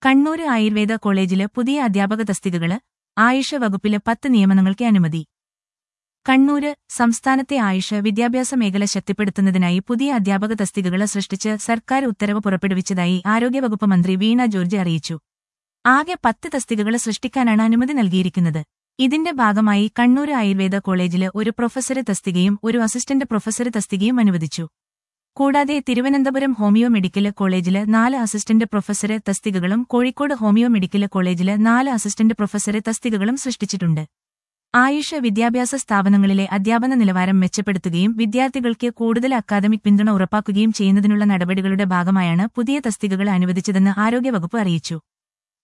കണ്ണൂര് ആയുർവേദ കോളേജില് പുതിയ അധ്യാപക തസ്തികകള് ആയുഷ വകുപ്പില് പത്ത് നിയമനങ്ങൾക്ക് അനുമതി കണ്ണൂര് സംസ്ഥാനത്തെ ആയുഷ വിദ്യാഭ്യാസ മേഖല ശക്തിപ്പെടുത്തുന്നതിനായി പുതിയ അധ്യാപക തസ്തികകള് സൃഷ്ടിച്ച് സർക്കാർ ഉത്തരവ് പുറപ്പെടുവിച്ചതായി ആരോഗ്യവകുപ്പ് മന്ത്രി വീണ ജോർജ് അറിയിച്ചു ആകെ പത്ത് തസ്തികകള് സൃഷ്ടിക്കാനാണ് അനുമതി നൽകിയിരിക്കുന്നത് ഇതിന്റെ ഭാഗമായി കണ്ണൂര് ആയുർവേദ കോളേജില് ഒരു പ്രൊഫസറ് തസ്തികയും ഒരു അസിസ്റ്റന്റ് പ്രൊഫസറ് തസ്തികയും അനുവദിച്ചു കൂടാതെ തിരുവനന്തപുരം ഹോമിയോ മെഡിക്കൽ കോളേജില് നാല് അസിസ്റ്റന്റ് പ്രൊഫസറ് തസ്തികകളും കോഴിക്കോട് ഹോമിയോ മെഡിക്കൽ കോളേജില് നാല് അസിസ്റ്റന്റ് പ്രൊഫസറ് തസ്തികകളും സൃഷ്ടിച്ചിട്ടുണ്ട് ആയുഷ വിദ്യാഭ്യാസ സ്ഥാപനങ്ങളിലെ അധ്യാപന നിലവാരം മെച്ചപ്പെടുത്തുകയും വിദ്യാർത്ഥികൾക്ക് കൂടുതൽ അക്കാദമിക് പിന്തുണ ഉറപ്പാക്കുകയും ചെയ്യുന്നതിനുള്ള നടപടികളുടെ ഭാഗമായാണ് പുതിയ തസ്തികകൾ അനുവദിച്ചതെന്ന് ആരോഗ്യവകുപ്പ് അറിയിച്ചു